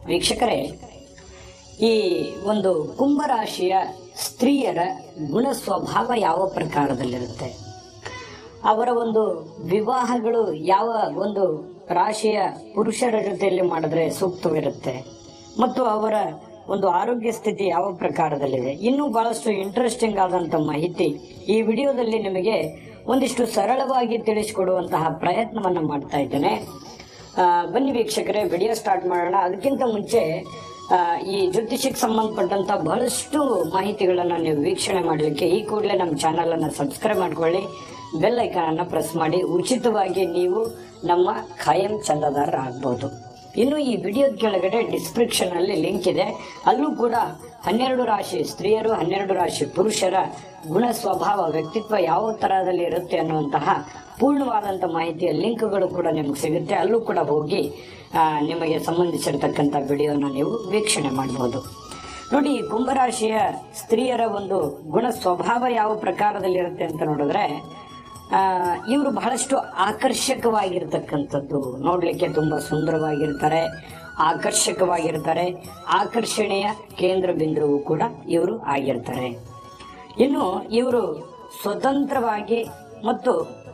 ವೀಕ್ಷಕರೇ ಈ ಒಂದು ಕುಂಭರಾಶಿಯ ಸ್ತ್ರೀಯರ ಗುಣ ಸ್ವಭಾವ ಯಾವ ಪ್ರಕಾರದಲ್ಲಿರುತ್ತೆ ಅವರ ಒಂದು ವಿವಾಹಗಳು ಯಾವ ಒಂದು ರಾಶಿಯ ಪುರುಷರ ಜೊತೆಯಲ್ಲಿ ಮಾಡಿದ್ರೆ ಸೂಕ್ತವಿರುತ್ತೆ ಮತ್ತು ಅವರ ಒಂದು ಆರೋಗ್ಯ ಸ್ಥಿತಿ ಯಾವ ಪ್ರಕಾರದಲ್ಲಿದೆ ಇನ್ನೂ ಬಹಳಷ್ಟು ಇಂಟ್ರೆಸ್ಟಿಂಗ್ ಆದಂತ ಮಾಹಿತಿ ಈ ವಿಡಿಯೋದಲ್ಲಿ ನಿಮಗೆ ಒಂದಿಷ್ಟು ಸರಳವಾಗಿ ತಿಳಿಸಿಕೊಡುವಂತಹ ಪ್ರಯತ್ನವನ್ನ ಮಾಡ್ತಾ ಇದ್ದೇನೆ ಆ, ಬನ್ನಿ ವೀಕ್ಷಕರೇ ವಿಡಿಯೋ ಸ್ಟಾರ್ಟ್ ಮಾಡೋಣ ಅದಕ್ಕಿಂತ ಮುಂಚೆ ಆ, ಈ ಜ್ಯೋತಿಷಕ್ಕೆ ಸಂಬಂಧಪಟ್ಟಂತ ಬಹಳಷ್ಟು ಮಾಹಿತಿಗಳನ್ನ ನೀವು ವೀಕ್ಷಣೆ ಮಾಡಲಿಕ್ಕೆ ಈ ಕೂಡಲೇ ನಮ್ಮ ಚಾನಲ್ ಅನ್ನ ಸಬ್ಸ್ಕ್ರೈಬ್ ಮಾಡ್ಕೊಳ್ಳಿ ಬೆಲ್ ಐಕಾನ್ ಅನ್ನ ಪ್ರೆಸ್ ಮಾಡಿ ಉಚಿತವಾಗಿ ನೀವು ನಮ್ಮ ಖಾಯಂ ಚಂದಾದಾರ ಆಗ್ಬೋದು ಇನ್ನು ಈ ವಿಡಿಯೋದ ಕೆಳಗಡೆ ಡಿಸ್ಕ್ರಿಪ್ಷನ್ ಅಲ್ಲಿ ಲಿಂಕ್ ಇದೆ ಅಲ್ಲೂ ಕೂಡ ಹನ್ನೆರಡು ರಾಶಿ ಸ್ತ್ರೀಯರು ಹನ್ನೆರಡು ರಾಶಿ ಪುರುಷರ ಗುಣ ಸ್ವಭಾವ ವ್ಯಕ್ತಿತ್ವ ಯಾವ ತರಹದಲ್ಲಿ ಇರುತ್ತೆ ಅನ್ನುವಂತಹ ಪೂರ್ಣವಾದಂತ ಮಾಹಿತಿಯ ಲಿಂಕ್ಗಳು ಕೂಡ ನಿಮಗೆ ಸಿಗುತ್ತೆ ಅಲ್ಲೂ ಕೂಡ ಹೋಗಿ ಆ, ನಿಮಗೆ ಸಂಬಂಧಿಸಿರ್ತಕ್ಕಂಥ ವಿಡಿಯೋನ ನೀವು ವೀಕ್ಷಣೆ ಮಾಡಬಹುದು ನೋಡಿ ಈ ಕುಂಭರಾಶಿಯ ಸ್ತ್ರೀಯರ ಒಂದು ಗುಣ ಸ್ವಭಾವ ಯಾವ ಪ್ರಕಾರದಲ್ಲಿರುತ್ತೆ ಅಂತ ನೋಡಿದ್ರೆ ಇವರು ಬಹಳಷ್ಟು ಆಕರ್ಷಕವಾಗಿರ್ತಕ್ಕಂಥದ್ದು ನೋಡ್ಲಿಕ್ಕೆ ತುಂಬಾ ಸುಂದರವಾಗಿರ್ತಾರೆ ಆಕರ್ಷಕವಾಗಿರ್ತಾರೆ ಆಕರ್ಷಣೆಯ ಕೇಂದ್ರ ಬಿಂದುವು ಕೂಡ ಇವರು ಆಗಿರ್ತಾರೆ ಇನ್ನು ಇವರು ಸ್ವತಂತ್ರವಾಗಿ ಮತ್ತು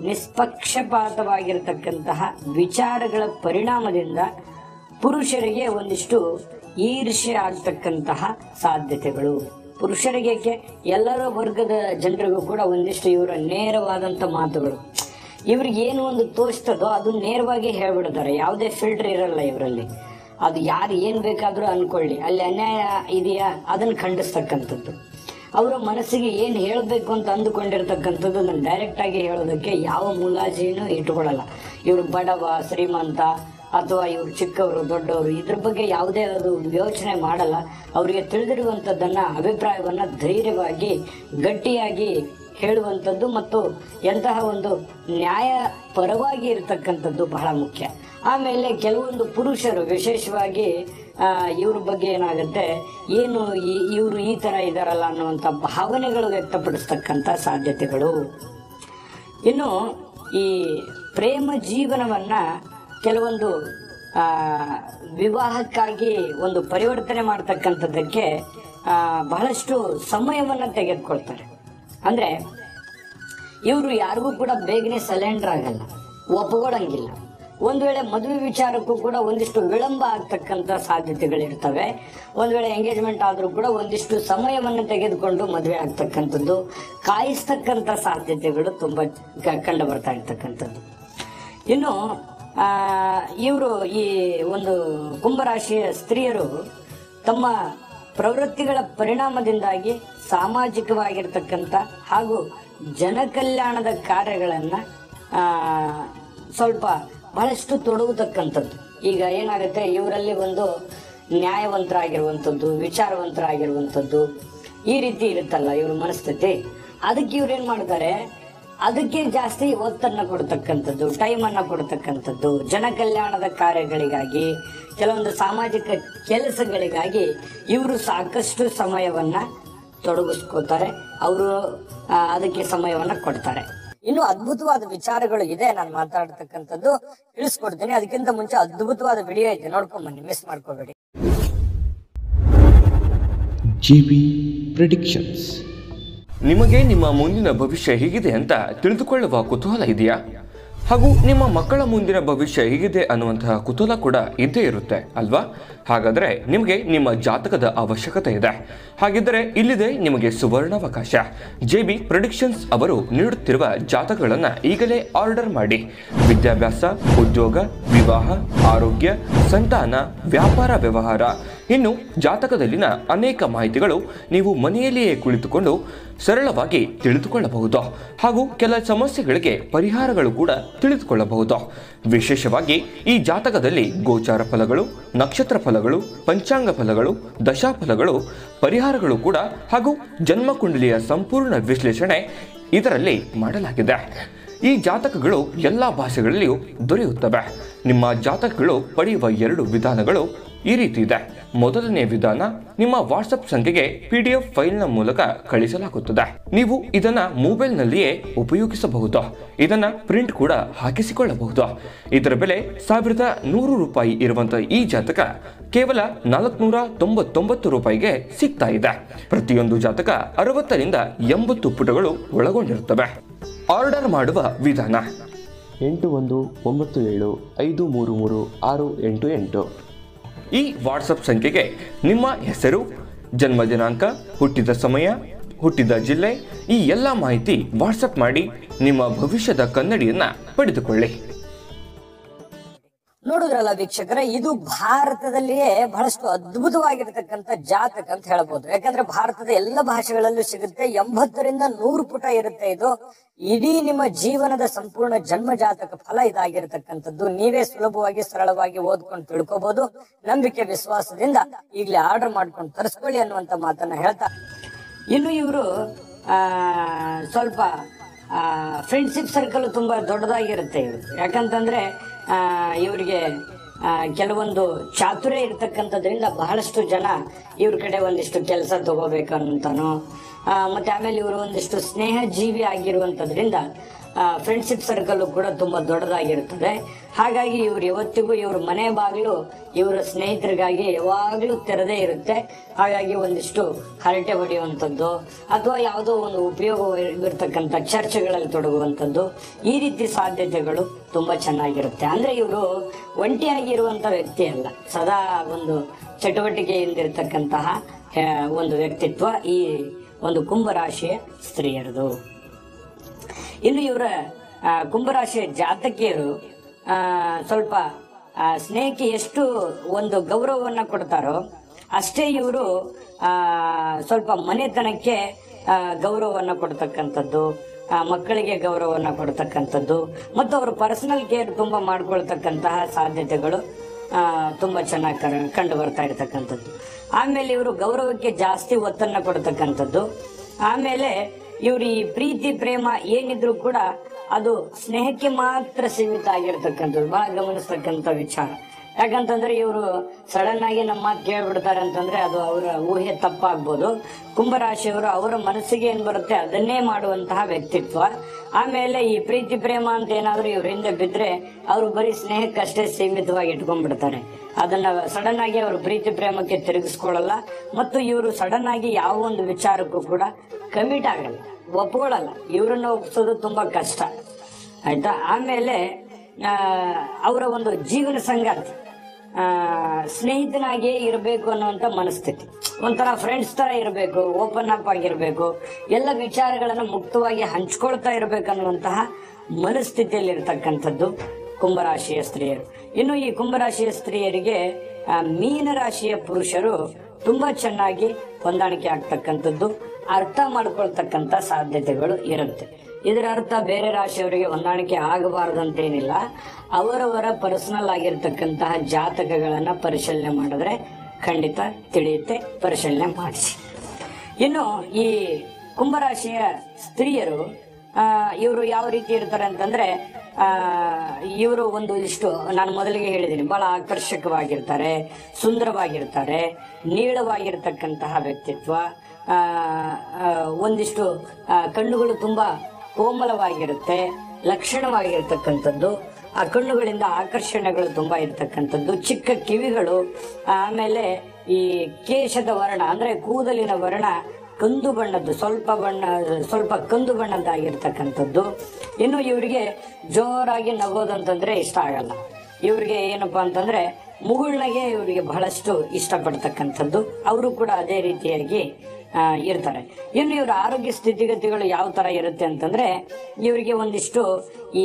ನಿಷ್ಪಕ್ಷಪಾತವಾಗಿರತಕ್ಕಂತಹ ವಿಚಾರಗಳ ಪರಿಣಾಮದಿಂದ ಪುರುಷರಿಗೆ ಒಂದಿಷ್ಟು ಈರ್ಷ್ಯೆ ಆಗ್ತಕ್ಕಂತಹ ಸಾಧ್ಯತೆಗಳು ಪುರುಷರಿಗೆ ಏಕೆ? ಎಲ್ಲರ ವರ್ಗದ ಜನರಿಗೂ ಕೂಡ ಒಂದಿಷ್ಟು ಇವರ ನೇರವಾದಂತ ಮಾತುಗಳು ಇವ್ರಿಗೆ ಏನು ಒಂದು ತೋರಿಸ್ತದೋ ಅದು ನೇರವಾಗಿ ಹೇಳ್ಬಿಡ್ತಾರೆ ಯಾವುದೇ ಫಿಲ್ಟರ್ ಇರಲ್ಲ ಇವರಲ್ಲಿ ಅದು ಯಾರು ಏನ್ ಬೇಕಾದ್ರೂ ಅನ್ಕೊಳ್ಳಿ ಅಲ್ಲಿ ಅನ್ಯಾಯ ಇದೆಯಾ ಅದನ್ನ ಖಂಡಿಸ್ತಕ್ಕಂಥದ್ದು ಅವರ ಮನಸ್ಸಿಗೆ ಏನ್ ಹೇಳಬೇಕು ಅಂತ ಅಂದುಕೊಂಡಿರ್ತಕ್ಕಂಥದ್ದು ಅದನ್ನ ಡೈರೆಕ್ಟ್ ಆಗಿ ಹೇಳೋದಕ್ಕೆ ಯಾವ ಮುಲಾಜಿನೂ ಇಟ್ಕೊಳ್ಳಲ್ಲ ಇವ್ರು ಬಡವ ಶ್ರೀಮಂತ ಅಥವಾ ಇವ್ರು ಚಿಕ್ಕವರು ದೊಡ್ಡವರು ಇದ್ರ ಬಗ್ಗೆ ಯಾವುದೇ ಅದು ಯೋಚನೆ ಮಾಡಲ್ಲ ಅವರಿಗೆ ತಿಳಿದಿರುವಂಥದ್ದನ್ನ ಅಭಿಪ್ರಾಯವನ್ನ ಧೈರ್ಯವಾಗಿ ಗಟ್ಟಿಯಾಗಿ ಹೇಳುವಂಥದ್ದು ಮತ್ತು ಎಂತಹ ಒಂದು ನ್ಯಾಯ ಪರವಾಗಿ ಇರತಕ್ಕಂಥದ್ದು ಬಹಳ ಮುಖ್ಯ ಆಮೇಲೆ ಕೆಲವೊಂದು ಪುರುಷರು ವಿಶೇಷವಾಗಿ ಆ, ಇವ್ರ ಬಗ್ಗೆ ಏನಾಗುತ್ತೆ ಏನು ಈ- ಇವ್ರು ಈ ತರ ಇದಾರಲ್ಲ ಅನ್ನುವಂಥ ಭಾವನೆಗಳು ವ್ಯಕ್ತಪಡಿಸ್ತಕ್ಕಂಥ ಸಾಧ್ಯತೆಗಳು ಇನ್ನು ಈ ಪ್ರೇಮ ಜೀವನವನ್ನ ಕೆಲವೊಂದು ಆ, ವಿವಾಹಕ್ಕಾಗಿ ಒಂದು ಪರಿವರ್ತನೆ ಮಾಡ್ತಕ್ಕಂಥದ್ದಕ್ಕೆ ಆ, ಬಹಳಷ್ಟು ಸಮಯವನ್ನ ತೆಗೆದುಕೊಳ್ತಾರೆ ಅಂದ್ರೆ ಇವರು ಯಾರಿಗೂ ಕೂಡ ಬೇಗನೆ ಸಲೆಂಡರ್ ಆಗಲ್ಲ ಒಪ್ಕೊಳ್ಳಂಗಿಲ್ಲ ಒಂದ್ ವೇಳೆ ಮದುವೆ ವಿಚಾರಕ್ಕೂ ಕೂಡ ಒಂದಿಷ್ಟು ವಿಳಂಬ ಆಗ್ತಕ್ಕಂತ ಸಾಧ್ಯತೆಗಳಿರ್ತವೆ ಒಂದ್ ವೇಳೆ ಎಂಗೇಜ್ಮೆಂಟ್ ಆದ್ರೂ ಕೂಡ ಒಂದಿಷ್ಟು ಸಮಯವನ್ನು ತೆಗೆದುಕೊಂಡು ಮದುವೆ ಆಗ್ತಕ್ಕಂಥದ್ದು ಕಾಯಿಸ್ತಕ್ಕಂತ ಸಾಧ್ಯತೆಗಳು ತುಂಬಾ ಕ- ಕಂಡು ಬರ್ತಾ ಇರ್ತಕ್ಕಂಥದ್ದು ಇನ್ನು ಇವರು ಈ ಒಂದು ಕುಂಭರಾಶಿಯ ಸ್ತ್ರೀಯರು ತಮ್ಮ ಪ್ರವೃತ್ತಿಗಳ ಪರಿಣಾಮದಿಂದಾಗಿ ಸಾಮಾಜಿಕವಾಗಿರ್ತಕ್ಕಂಥ ಹಾಗೂ ಜನಕಲ್ಯಾಣದ ಕಾರ್ಯಗಳನ್ನ ಆ, ಸ್ವಲ್ಪ ಬಹಳಷ್ಟು ತೊಡಗತಕ್ಕಂಥದ್ದು ಈಗ ಏನಾಗುತ್ತೆ ಇವರಲ್ಲಿ ಒಂದು ನ್ಯಾಯವಂತರಾಗಿರುವಂಥದ್ದು ವಿಚಾರವಂತರಾಗಿರುವಂಥದ್ದು ಈ ರೀತಿ ಇರುತ್ತಲ್ಲ ಇವ್ರ ಮನಸ್ಥಿತಿ ಅದಕ್ಕೆ ಇವ್ರು ಏನ್ ಮಾಡ್ತಾರೆ ಅದಕ್ಕೆ ಜಾಸ್ತಿ ಒತ್ತನ್ನ ಕೊಡ್ತಕ್ಕಂಥದ್ದು ಟೈಮ್ ಅನ್ನ ಕೊಡ್ತಕ್ಕಂಥದ್ದು ಜನ ಕಲ್ಯಾಣದ ಕಾರ್ಯಗಳಿಗಾಗಿ ಕೆಲವೊಂದು ಸಾಮಾಜಿಕ ಕೆಲಸಗಳಿಗಾಗಿ ಇವರು ಸಾಕಷ್ಟು ಸಮಯವನ್ನ ತೊಡಗಿಸ್ಕೋತಾರೆ ಅವರು ಅದಕ್ಕೆ ಸಮಯವನ್ನ ಕೊಡ್ತಾರೆ ಇನ್ನು ಅದ್ಭುತವಾದ ವಿಚಾರಗಳು ಇದೆ ನಾನು ಮಾತಾಡ್ತಕ್ಕಂಥದ್ದು ತಿಳಿಸ್ಕೊಡ್ತೀನಿ ಅದಕ್ಕಿಂತ ಮುಂಚೆ ಅದ್ಭುತವಾದ ವಿಡಿಯೋ ಐತೆ ನೋಡ್ಕೊಂಡ್ ಬನ್ನಿ ಮಿಸ್ ಮಾಡ್ಕೋಬೇಡಿ GB Predictions ನಿಮಗೆ ನಿಮ್ಮ ಮುಂದಿನ ಭವಿಷ್ಯ ಹೇಗಿದೆ ಅಂತ ತಿಳಿದುಕೊಳ್ಳುವ ಕುತೂಹಲ ಇದೆಯಾ ಹಾಗೂ ನಿಮ್ಮ ಮಕ್ಕಳ ಮುಂದಿನ ಭವಿಷ್ಯ ಹೇಗಿದೆ ಅನ್ನುವಂತಹ ಕುತೂಹಲ ಕೂಡ ಇದ್ದೇ ಇರುತ್ತೆ ಅಲ್ವಾ ಹಾಗಾದ್ರೆ ನಿಮಗೆ ನಿಮ್ಮ ಜಾತಕದ ಅವಶ್ಯಕತೆ ಇದೆ ಹಾಗಿದ್ದರೆ ಇಲ್ಲಿದೆ ನಿಮಗೆ ಸುವರ್ಣಾವಕಾಶ ಜೆ ಬಿ ಪ್ರೊಡಿಕ್ಷನ್ಸ್ ಅವರು ನೀಡುತ್ತಿರುವ ಜಾತಕಗಳನ್ನು ಈಗಲೇ ಆರ್ಡರ್ ಮಾಡಿ ವಿದ್ಯಾಭ್ಯಾಸ ಉದ್ಯೋಗ ವಿವಾಹ ಆರೋಗ್ಯ ಸಂತಾನ ವ್ಯಾಪಾರ ವ್ಯವಹಾರ ಇನ್ನು ಜಾತಕದಲ್ಲಿನ ಅನೇಕ ಮಾಹಿತಿಗಳು ನೀವು ಮನೆಯಲ್ಲಿಯೇ ಕುಳಿತುಕೊಂಡು ಸರಳವಾಗಿ ತಿಳಿದುಕೊಳ್ಳಬಹುದು ಹಾಗೂ ಕೆಲ ಸಮಸ್ಯೆಗಳಿಗೆ ಪರಿಹಾರಗಳು ಕೂಡ ತಿಳಿದುಕೊಳ್ಳಬಹುದು ವಿಶೇಷವಾಗಿ ಈ ಜಾತಕದಲ್ಲಿ ಗೋಚಾರ ಫಲಗಳು ನಕ್ಷತ್ರ ಫಲಗಳು ಪಂಚಾಂಗ ಫಲಗಳು ದಶಾಫಲಗಳು ಪರಿಹಾರಗಳು ಕೂಡ ಹಾಗೂ ಜನ್ಮಕುಂಡಲಿಯ ಸಂಪೂರ್ಣ ವಿಶ್ಲೇಷಣೆ ಇದರಲ್ಲಿ ಮಾಡಲಾಗಿದೆ ಈ ಜಾತಕಗಳು ಎಲ್ಲ ಭಾಷೆಗಳಲ್ಲಿಯೂ ದೊರೆಯುತ್ತವೆ ನಿಮ್ಮ ಜಾತಕಗಳು ಪಡೆಯುವ ಎರಡು ವಿಧಾನಗಳು ಈ ರೀತಿ ಇದೆ ಮೊದಲನೇ ವಿಧಾನ ನಿಮ್ಮ ವಾಟ್ಸಪ್ ಸಂಖ್ಯೆಗೆ ಪಿ ಡಿ ಎಫ್ ಫೈಲ್ನ ಮೂಲಕ ಕಳಿಸಲಾಗುತ್ತದೆ ನೀವು ಇದನ್ನ ಮೊಬೈಲ್ನಲ್ಲಿಯೇ ಉಪಯೋಗಿಸಬಹುದು ಇದನ್ನ ಪ್ರಿಂಟ್ ಕೂಡ ಹಾಕಿಸಿಕೊಳ್ಳಬಹುದು ಇದರ ಬೆಲೆ ಸಾವಿರದ ನೂರು ರೂಪಾಯಿ ಇರುವಂತಹ ಈ ಜಾತಕ ಕೇವಲ ನಾಲ್ಕುನೂರ ತೊಂಬತ್ತೊಂಬತ್ತು ರೂಪಾಯಿಗೆ ಸಿಗ್ತಾ ಇದೆ ಪ್ರತಿಯೊಂದು ಜಾತಕ ಅರವತ್ತರಿಂದ ಎಂಬತ್ತು ಪುಟಗಳು ಒಳಗೊಂಡಿರುತ್ತವೆ ಆರ್ಡರ್ ಮಾಡುವ ವಿಧಾನ ಎಂಟು ಒಂದು ಒಂಬತ್ತು ಏಳು ಐದು ಮೂರು ಮೂರು ಆರು ಎಂಟು ಎಂಟು ಈ ವಾಟ್ಸಪ್ ಸಂಖ್ಯೆಗೆ ನಿಮ್ಮ ಹೆಸರು ಜನ್ಮ ದಿನಾಂಕ ಹುಟ್ಟಿದ ಸಮಯ ಹುಟ್ಟಿದ ಜಿಲ್ಲೆ ಈ ಎಲ್ಲ ಮಾಹಿತಿ ವಾಟ್ಸಪ್ ಮಾಡಿ ನಿಮ್ಮ ಭವಿಷ್ಯದ ಕನ್ನಡಿಯನ್ನ ಪಡೆದುಕೊಳ್ಳಿ ನೋಡುದ್ರಲ್ಲ ವೀಕ್ಷಕರೇ ಇದು ಭಾರತದಲ್ಲಿಯೇ ಬಹಳಷ್ಟು ಅದ್ಭುತವಾಗಿರ್ತಕ್ಕಂಥ ಜಾತಕ ಅಂತ ಹೇಳ್ಬೋದು ಯಾಕಂದ್ರೆ ಭಾರತದ ಎಲ್ಲ ಭಾಷೆಗಳಲ್ಲೂ ಸಿಗುತ್ತೆ ಎಂಬತ್ತರಿಂದ ನೂರು ಪುಟ ಇರುತ್ತೆ ಇದು ಇಡೀ ನಿಮ್ಮ ಜೀವನದ ಸಂಪೂರ್ಣ ಜನ್ಮ ಜಾತಕ ಫಲ ಇದಾಗಿರ್ತಕ್ಕಂಥದ್ದು ನೀವೇ ಸುಲಭವಾಗಿ ಸರಳವಾಗಿ ಓದ್ಕೊಂಡು ತಿಳ್ಕೊಬಹುದು ನಂಬಿಕೆ ವಿಶ್ವಾಸದಿಂದ ಈಗಲೇ ಆರ್ಡರ್ ಮಾಡ್ಕೊಂಡು ತರಿಸ್ಕೊಳ್ಳಿ ಅನ್ನುವಂತ ಮಾತನ್ನ ಹೇಳ್ತಾ ಇನ್ನು ಇವರು ಸ್ವಲ್ಪ ಫ್ರೆಂಡ್ಶಿಪ್ ಸರ್ಕಲ್ ತುಂಬಾ ದೊಡ್ಡದಾಗಿರುತ್ತೆ ಇವರು ಯಾಕಂತಂದ್ರೆ ಆ, ಇವರಿಗೆ ಆ, ಕೆಲವೊಂದು ಚಾತುರ್ಯ ಇರ್ತಕ್ಕಂಥದ್ರಿಂದ ಬಹಳಷ್ಟು ಜನ ಇವ್ರ ಕಡೆ ಒಂದಿಷ್ಟು ಕೆಲಸ ತಗೋಬೇಕಂತಾನು ಆ, ಮತ್ತೆ ಆಮೇಲೆ ಇವರು ಒಂದಿಷ್ಟು ಸ್ನೇಹ ಜೀವಿ ಆಗಿರುವಂತದ್ರಿಂದ ಫ್ರೆಂಡ್ಶಿಪ್ ಸರ್ಕಲ್ ಕೂಡ ತುಂಬಾ ದೊಡ್ಡದಾಗಿರುತ್ತದೆ ಹಾಗಾಗಿ ಇವ್ರು ಯಾವತ್ತಿಗೂ ಇವ್ರ ಮನೆ ಬಾಗಿಲು ಇವರ ಸ್ನೇಹಿತರಿಗಾಗಿ ಯಾವಾಗಲೂ ತೆರೆದೇ ಇರುತ್ತೆ ಹಾಗಾಗಿ ಒಂದಿಷ್ಟು ಹರಟೆ ಹೊಡೆಯುವಂಥದ್ದು ಅಥವಾ ಯಾವುದೋ ಒಂದು ಉಪಯೋಗ ಇರತಕ್ಕಂಥ ಚರ್ಚೆಗಳಲ್ಲಿ ತೊಡಗುವಂಥದ್ದು ಈ ರೀತಿ ಸಾಧ್ಯತೆಗಳು ತುಂಬಾ ಚೆನ್ನಾಗಿರುತ್ತೆ ಅಂದ್ರೆ ಇವರು ಒಂಟಿಯಾಗಿರುವಂತ ವ್ಯಕ್ತಿ ಅಲ್ಲ ಸದಾ ಒಂದು ಚಟುವಟಿಕೆಯಿಂದಿರ್ತಕ್ಕಂತಹ ಆ, ಒಂದು ವ್ಯಕ್ತಿತ್ವ ಈ ಒಂದು ಕುಂಭರಾಶಿಯ ಸ್ತ್ರೀಯರದು ಇನ್ನು ಇವರ ಆ, ಕುಂಭರಾಶಿಯ ಜಾತಕಿಯರು ಆ, ಸ್ವಲ್ಪ ಆ, ಸ್ನೇಹಕ್ಕೆ ಎಷ್ಟು ಒಂದು ಗೌರವವನ್ನ ಕೊಡ್ತಾರೋ ಅಷ್ಟೇ ಇವರು ಸ್ವಲ್ಪ ಮನೆತನಕ್ಕೆ ಆ, ಗೌರವವನ್ನ ಕೊಡ್ತಕ್ಕಂಥದ್ದು ಆ, ಮಕ್ಕಳಿಗೆ ಗೌರವವನ್ನ ಕೊಡ್ತಕ್ಕಂಥದ್ದು ಮತ್ತು ಅವರು ಪರ್ಸನಲ್ ಕೇರ್ ತುಂಬಾ ಮಾಡ್ಕೊಳ್ತಕ್ಕಂತಹ ಸಾಧ್ಯತೆಗಳು ಆ, ತುಂಬಾ ಚೆನ್ನಾಗಿ ಕರ- ಕಂಡು ಬರ್ತಾ ಇರತಕ್ಕಂಥದ್ದು ಆಮೇಲೆ ಇವರು ಗೌರವಕ್ಕೆ ಜಾಸ್ತಿ ಒತ್ತನ್ನ ಕೊಡ್ತಕ್ಕಂಥದ್ದು ಆಮೇಲೆ ಇವ್ರ ಈ ಪ್ರೀತಿ ಪ್ರೇಮ ಏನಿದ್ರು ಕೂಡ ಅದು ಸ್ನೇಹಕ್ಕೆ ಮಾತ್ರ ಸೀಮಿತ ಆಗಿರ್ತಕ್ಕಂಥದ್ದು ಬಹಳ ಗಮನಿಸ್ತಕ್ಕಂಥ ವಿಚಾರ ಯಾಕಂತಂದ್ರೆ ಇವರು ಸಡನ್ ಆಗಿ ನಮ್ಮ ಮಾತು ಕೇಳ್ಬಿಡ್ತಾರೆ ಅಂತಂದ್ರೆ ಅದು ಅವರ ಊಹೆ ತಪ್ಪಾಗ್ಬೋದು ಕುಂಭರಾಶಿಯವರು ಅವರ ಮನಸ್ಸಿಗೆ ಏನ್ ಬರುತ್ತೆ ಅದನ್ನೇ ಮಾಡುವಂತಹ ವ್ಯಕ್ತಿತ್ವ ಆಮೇಲೆ ಈ ಪ್ರೀತಿ ಪ್ರೇಮ ಅಂತ ಏನಾದ್ರು ಇವ್ರ ಹಿಂದೆ ಬಿದ್ರೆ ಅವರು ಬರೀ ಸ್ನೇಹಕ್ಕಷ್ಟೇ ಸೀಮಿತವಾಗಿ ಇಟ್ಕೊಂಡ್ಬಿಡ್ತಾರೆ ಅದನ್ನ ಸಡನ್ ಆಗಿ ಅವರು ಪ್ರೀತಿ ಪ್ರೇಮಕ್ಕೆ ತಿರುಗಿಸ್ಕೊಳ್ಳಲ್ಲ ಮತ್ತು ಇವರು ಸಡನ್ ಆಗಿ ಯಾವ ಒಂದು ವಿಚಾರಕ್ಕೂ ಕೂಡ ಕಮಿಟ್ ಆಗಲ್ಲ ಒಪ್ಕೊಳ್ಳಲ್ಲ ಇವರನ್ನ ಒಪ್ಸೋದು ತುಂಬಾ ಕಷ್ಟ ಆಯ್ತಾ ಆಮೇಲೆ ಆ, ಅವರ ಒಂದು ಜೀವನ ಸಂಗಾತಿ ಆ, ಸ್ನೇಹಿತನಾಗಿಯೇ ಇರಬೇಕು ಅನ್ನುವಂತ ಮನಸ್ಥಿತಿ ಒಂಥರ ಫ್ರೆಂಡ್ಸ್ ತರ ಇರಬೇಕು ಓಪನ್ ಅಪ್ ಆಗಿರ್ಬೇಕು ಎಲ್ಲ ವಿಚಾರಗಳನ್ನ ಮುಕ್ತವಾಗಿ ಹಂಚ್ಕೊಳ್ತಾ ಇರಬೇಕನ್ನುವಂತಹ ಮನಸ್ಥಿತಿಯಲ್ಲಿ ಇರತಕ್ಕಂಥದ್ದು ಕುಂಭರಾಶಿಯ ಸ್ತ್ರೀಯರು ಇನ್ನು ಈ ಕುಂಭರಾಶಿಯ ಸ್ತ್ರೀಯರಿಗೆ ಆ, ಮೀನರಾಶಿಯ ಪುರುಷರು ತುಂಬಾ ಚೆನ್ನಾಗಿ ಹೊಂದಾಣಿಕೆ ಆಗ್ತಕ್ಕಂಥದ್ದು ಅರ್ಥ ಮಾಡ್ಕೊಳ್ತಕ್ಕಂಥ ಸಾಧ್ಯತೆಗಳು ಇರುತ್ತೆ ಇದರ ಅರ್ಥ ಬೇರೆ ರಾಶಿಯವರಿಗೆ ಹೊಂದಾಣಿಕೆ ಆಗಬಾರದು ಅಂತೇನಿಲ್ಲ ಅವರವರ ಪರ್ಸನಲ್ ಆಗಿರ್ತಕ್ಕಂತಹ ಜಾತಕಗಳನ್ನ ಪರಿಶೀಲನೆ ಮಾಡಿದ್ರೆ ಖಂಡಿತ ತಿಳಿಯುತ್ತೆ ಪರಿಶೀಲನೆ ಮಾಡಿಸಿ ಇನ್ನು ಈ ಕುಂಭರಾಶಿಯ ಸ್ತ್ರೀಯರು ಇವರು ಯಾವ ರೀತಿ ಇರ್ತಾರೆ ಅಂತಂದ್ರೆ ಆ ಇವರು ಒಂದು ಇಷ್ಟು ನಾನು ಮೊದಲಿಗೆ ಹೇಳಿದ್ದೀನಿ ಬಹಳ ಆಕರ್ಷಕವಾಗಿರ್ತಾರೆ ಸುಂದರವಾಗಿರ್ತಾರೆ ನೀಳವಾಗಿರ್ತಕ್ಕಂತಹ ವ್ಯಕ್ತಿತ್ವ ಆ, ಆ, ಒಂದಿಷ್ಟು ಆ, ಕಣ್ಣುಗಳು ತುಂಬಾ ಕೋಮಲವಾಗಿರುತ್ತೆ ಲಕ್ಷಣವಾಗಿರ್ತಕ್ಕಂಥದ್ದು ಆ ಕಣ್ಣುಗಳಿಂದ ಆಕರ್ಷಣೆಗಳು ತುಂಬಾ ಇರ್ತಕ್ಕಂಥದ್ದು ಚಿಕ್ಕ ಕಿವಿಗಳು ಆಮೇಲೆ ಈ ಕೇಶದ ವರ್ಣ ಅಂದ್ರೆ ಕೂದಲಿನ ವರ್ಣ ಕಂದು ಬಣ್ಣದ್ದು ಸ್ವಲ್ಪ ಬಣ್ಣ ಸ್ವಲ್ಪ ಕಂದು ಬಣ್ಣದ್ದಾಗಿರ್ತಕ್ಕಂಥದ್ದು ಇನ್ನು ಇವರಿಗೆ ಜೋರಾಗಿ ನಗೋದಂತಂದ್ರೆ ಇಷ್ಟ ಆಗಲ್ಲ ಇವ್ರಿಗೆ ಏನಪ್ಪಾ ಅಂತಂದ್ರೆ ಮುಗುಳ್ನಗೆ ಇವರಿಗೆ ಬಹಳಷ್ಟು ಇಷ್ಟಪಡ್ತಕ್ಕಂಥದ್ದು ಅವರು ಕೂಡ ಅದೇ ರೀತಿಯಾಗಿ ಆ, ಇರ್ತಾರೆ ಇನ್ನು ಇವರ ಆರೋಗ್ಯ ಸ್ಥಿತಿಗತಿಗಳು ಯಾವ ತರ ಇರುತ್ತೆ ಅಂತಂದ್ರೆ ಇವರಿಗೆ ಒಂದಿಷ್ಟು ಈ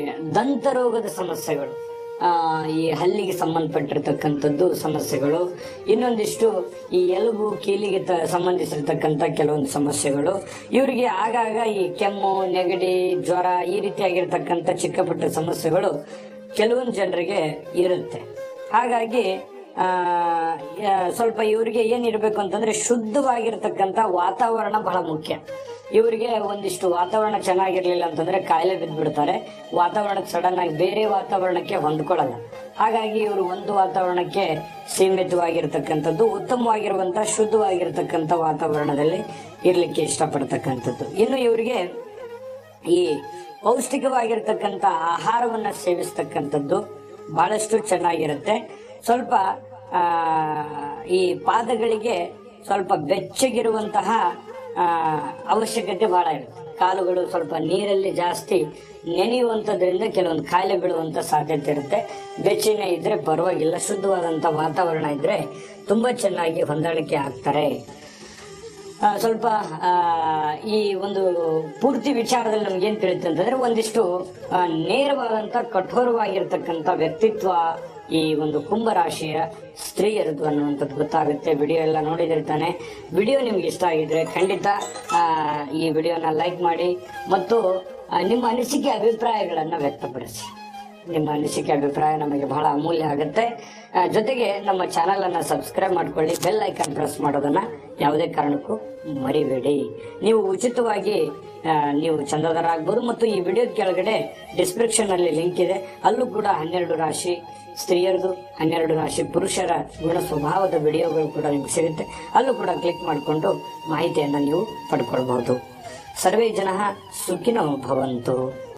ದಂತರೋಗದ ಸಮಸ್ಯೆಗಳು ಆ, ಈ ಹಲ್ಲಿಗೆ ಸಂಬಂಧಪಟ್ಟಿರ್ತಕ್ಕಂಥದ್ದು ಸಮಸ್ಯೆಗಳು ಇನ್ನೊಂದಿಷ್ಟು ಈ ಎಲುಬು ಕೀಲಿಗೆ ತ- ಸಂಬಂಧಿಸಿರ್ತಕ್ಕಂಥ ಕೆಲವೊಂದು ಸಮಸ್ಯೆಗಳು ಇವರಿಗೆ ಆಗಾಗ ಈ ಕೆಮ್ಮು ನೆಗಡಿ ಜ್ವರ ಈ ರೀತಿಯಾಗಿರ್ತಕ್ಕಂಥ ಚಿಕ್ಕ ಪುಟ್ಟ ಸಮಸ್ಯೆಗಳು ಕೆಲವೊಂದು ಜನರಿಗೆ ಇರುತ್ತೆ ಹಾಗಾಗಿ ಆ, ಆ, ಸ್ವಲ್ಪ ಇವರಿಗೆ ಏನಿರಬೇಕು ಅಂತಂದ್ರೆ ಶುದ್ಧವಾಗಿರ್ತಕ್ಕಂಥ ವಾತಾವರಣ ಬಹಳ ಮುಖ್ಯ ಇವರಿಗೆ ಒಂದಿಷ್ಟು ವಾತಾವರಣ ಚೆನ್ನಾಗಿರ್ಲಿಲ್ಲ ಅಂತಂದ್ರೆ ಕಾಯಿಲೆ ಬಿದ್ದ್ಬಿಡ್ತಾರೆ ವಾತಾವರಣಕ್ಕೆ ಸಡನ್ ಆಗಿ ಬೇರೆ ವಾತಾವರಣಕ್ಕೆ ಹೊಂದ್ಕೊಳ್ಳಲ್ಲ ಹಾಗಾಗಿ ಇವರು ಒಂದು ವಾತಾವರಣಕ್ಕೆ ಸೀಮಿತವಾಗಿರ್ತಕ್ಕಂಥದ್ದು ಉತ್ತಮವಾಗಿರುವಂತಹ ಶುದ್ಧವಾಗಿರ್ತಕ್ಕಂಥ ವಾತಾವರಣದಲ್ಲಿ ಇರ್ಲಿಕ್ಕೆ ಇಷ್ಟಪಡ್ತಕ್ಕಂಥದ್ದು ಇನ್ನು ಇವರಿಗೆ ಈ ಪೌಷ್ಟಿಕವಾಗಿರ್ತಕ್ಕಂಥ ಆಹಾರವನ್ನ ಸೇವಿಸ್ತಕ್ಕಂಥದ್ದು ಬಹಳಷ್ಟು ಚೆನ್ನಾಗಿರುತ್ತೆ ಸ್ವಲ್ಪ ಆ, ಈ ಪಾದಗಳಿಗೆ ಸ್ವಲ್ಪ ಬೆಚ್ಚಗಿರುವಂತಹ ಆ, ಅವಶ್ಯಕತೆ ಬಹಳ ಇರುತ್ತೆ ಕಾಲುಗಳು ಸ್ವಲ್ಪ ನೀರಲ್ಲಿ ಜಾಸ್ತಿ ನೆನೆಯುವಂಥದ್ರಿಂದ ಕೆಲವೊಂದು ಕಾಯಿಲೆ ಬೀಳುವಂತ ಸಾಧ್ಯತೆ ಇರುತ್ತೆ ಬೆಚ್ಚನೆ ಇದ್ರೆ ಪರವಾಗಿಲ್ಲ ಶುದ್ಧವಾದಂಥ ವಾತಾವರಣ ಇದ್ರೆ ತುಂಬಾ ಚೆನ್ನಾಗಿ ಹೊಂದಾಣಿಕೆ ಆಗ್ತಾರೆ ಆ, ಸ್ವಲ್ಪ ಆ, ಈ ಒಂದು ಪೂರ್ತಿ ವಿಚಾರದಲ್ಲಿ ನಮ್ಗೆ ಏನ್ ತಿಳಿಯುತ್ತೆ ಅಂತಂದ್ರೆ ಒಂದಿಷ್ಟು ಆ, ನೇರವಾದಂತ ಕಠೋರವಾಗಿರ್ತಕ್ಕಂಥ ವ್ಯಕ್ತಿತ್ವ ಈ ಒಂದು ಕುಂಭರಾಶಿಯ ಸ್ತ್ರೀಯರದು ಅನ್ನುವಂಥದ್ದು ಗೊತ್ತಾಗುತ್ತೆ ವಿಡಿಯೋ ಎಲ್ಲ ನೋಡಿದಿರ್ತಾನೆ ವಿಡಿಯೋ ನಿಮ್ಗೆ ಇಷ್ಟ ಆಗಿದ್ರೆ ಖಂಡಿತ ಆ, ಈ ವಿಡಿಯೋನ ಲೈಕ್ ಮಾಡಿ ಮತ್ತು ಆ, ನಿಮ್ಮ ಅನಿಸಿಕೆ ಅಭಿಪ್ರಾಯಗಳನ್ನ ವ್ಯಕ್ತಪಡಿಸಿ ನಿಮ್ಮ ಅನಿಸಿಕೆ ಅಭಿಪ್ರಾಯ ನಮಗೆ ಬಹಳ ಅಮೂಲ್ಯ ಆಗುತ್ತೆ ಆ, ಜೊತೆಗೆ ನಮ್ಮ ಚಾನೆಲ್ ಅನ್ನ ಸಬ್ಸ್ಕ್ರೈಬ್ ಮಾಡ್ಕೊಳ್ಳಿ ಬೆಲ್ ಐಕಾನ್ ಪ್ರೆಸ್ ಮಾಡೋದನ್ನ ಯಾವುದೇ ಕಾರಣಕ್ಕೂ ಮರಿಬೇಡಿ ನೀವು ಉಚಿತವಾಗಿ ಆ, ನೀವು ಚಂದಾದಾರರಾಗಬಹುದು ಮತ್ತು ಈ ವಿಡಿಯೋ ಕೆಳಗಡೆ ಡಿಸ್ಕ್ರಿಪ್ಷನ್ ಅಲ್ಲಿ ಲಿಂಕ್ ಇದೆ ಅಲ್ಲೂ ಕೂಡ ಹನ್ನೆರಡು ರಾಶಿ ಸ್ತ್ರೀಯರದು ಹನ್ನೆರಡು ರಾಶಿ ಪುರುಷರ ಗುಣ ಸ್ವಭಾವದ ವಿಡಿಯೋಗಳು ಕೂಡ ನಿಮ್ಗೆ ಸಿಗುತ್ತೆ ಅಲ್ಲೂ ಕೂಡ ಕ್ಲಿಕ್ ಮಾಡಿಕೊಂಡು ಮಾಹಿತಿಯನ್ನು ನೀವು ಪಡ್ಕೊಳ್ಬಹುದು ಸರ್ವೇ ಜನ ಸುಖಿನೋ ಭವಂತು